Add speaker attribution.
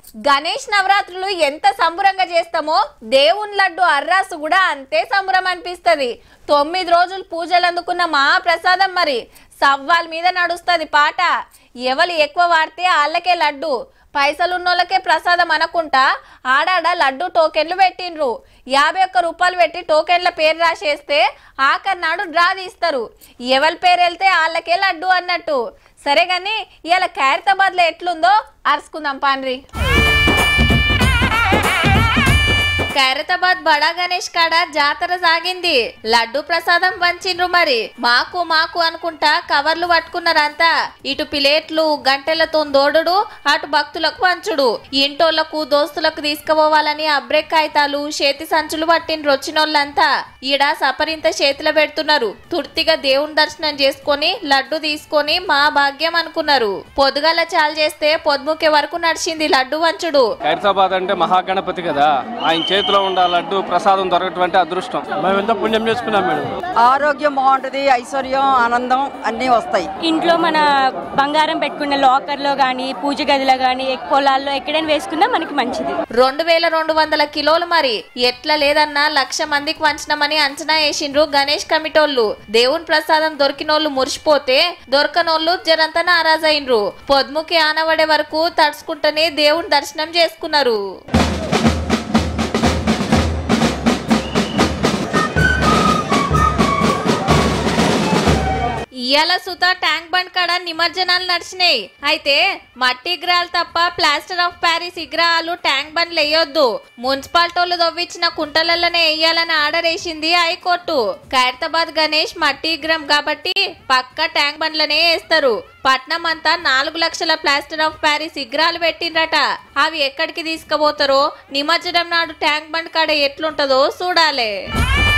Speaker 1: గణేష్ నవరాత్రులు ఎంత సంబురంగా చేస్తామో దేవుని లడ్డు అర్రాసు కూడా అంతే సంబురం అనిపిస్తది తొమ్మిది రోజులు పూజలు అందుకున్న మహాప్రసాదం మరి సవ్వాల్ మీద నడుస్తుంది పాట ఎవరు ఎక్కువ వాడితే వాళ్ళకే లడ్డు పైసలున్నోళ్ళకే ప్రసాదం అనకుంటా ఆడాడ లడ్డు టోకెన్లు పెట్టిండ్రు యాభై ఒక్క రూపాయలు పెట్టి టోకెన్ల పేరు రాసేస్తే ఆఖరి నాడు డ్రా తీస్తారు ఎవరి పేరు వెళ్తే వాళ్ళకే లడ్డు అన్నట్టు సరే కానీ ఇవాళ ఖైరతాబాద్లో ఎట్లుందో అరుచుకుందాం పాండ్రి ఖైరతాబాద్ బడా గణేష్ కాడ జాతర సాగింది లడ్డు ప్రసాదం పంచిండ్రు మరి మాకు మాకు అనుకుంటా కవర్లు పట్టుకున్నారంతా ఇటు ప్లేట్లు గంటెలతో దోడుడు అటు భక్తులకు పంచుడు ఇంటోళ్లకు దోస్తులకు తీసుకుపోవాలని అబ్రేక్ కాగితాలు చేతి సంచులు పట్టిండ్రు వచ్చినోళ్ళంతా ఈడ సపరింత చేతిలో పెడుతున్నారు తుర్తిగా దేవుని దర్శనం చేసుకొని లడ్డు తీసుకొని మా భాగ్యం అనుకున్నారు పొద్దుగల చాలు చేస్తే పొద్దుముకే వరకు నడిచింది లడ్డు వంచుడు
Speaker 2: ఖైరతాబాద్ అంటే మహాగణపతి కదా ఆయన చేతిలో ఉండే ఆ లడ్డు ప్రసాదం దొరకటం అంటే అదృష్టం మేము ఎంత పుణ్యం చేసుకున్నాం మేడం
Speaker 3: ఆరోగ్యం బాగుంటుంది ఐశ్వర్యం ఆనందం అన్నీ వస్తాయి
Speaker 4: ఇంట్లో మన బంగారం పెట్టుకున్న లాకర్లో కానీ పూజ గదిలో కానీ పొలాల్లో ఎక్కడైనా వేసుకున్నా మనకి మంచిది
Speaker 1: రెండు వేల రెండు వందల కిలోలు మరి ఎట్లా లేదన్నా లక్ష మందికి వంచినామని అంచనా వేసిండ్రు గణేష్ కమిటోళ్ళు దేవుని ప్రసాదం దొరికినోళ్ళు మురిసిపోతే దొరకనోళ్ళు జరంతా నారాజైండ్రు పొద్దుముకి ఆనవడే వరకు తడుచుకుంటూనే దేవుని దర్శనం చేసుకున్నారు ఇయాల సుత ట్యాంక్ బండ్ కాడ నిమజ్జనాలు నడిచినాయి అయితే మట్టి విగ్రహాలు తప్ప ప్లాస్టర్ ఆఫ్ ప్యారిస్ విగ్రహాలు ట్యాంక్ బండ్లు వేయొద్దు మున్సిపాలిటీలు దొవ్విచ్చిన కుంటలలోనే వేయాలని ఆర్డర్ వేసింది హైకోర్టు ఖైరతాబాద్ గణేష్ మట్టి విగ్రహం కాబట్టి పక్క ట్యాంక్ బండ్లనే వేస్తారు పట్నం అంతా నాలుగు లక్షల ప్లాస్టర్ ఆఫ్ ప్యారిస్ విగ్రహాలు పెట్టిండ్రట అవి ఎక్కడికి తీసుకుపోతారో నిమజ్జనం నాడు ట్యాంక్ బండ్ కాడ ఎట్లుంటదో చూడాలి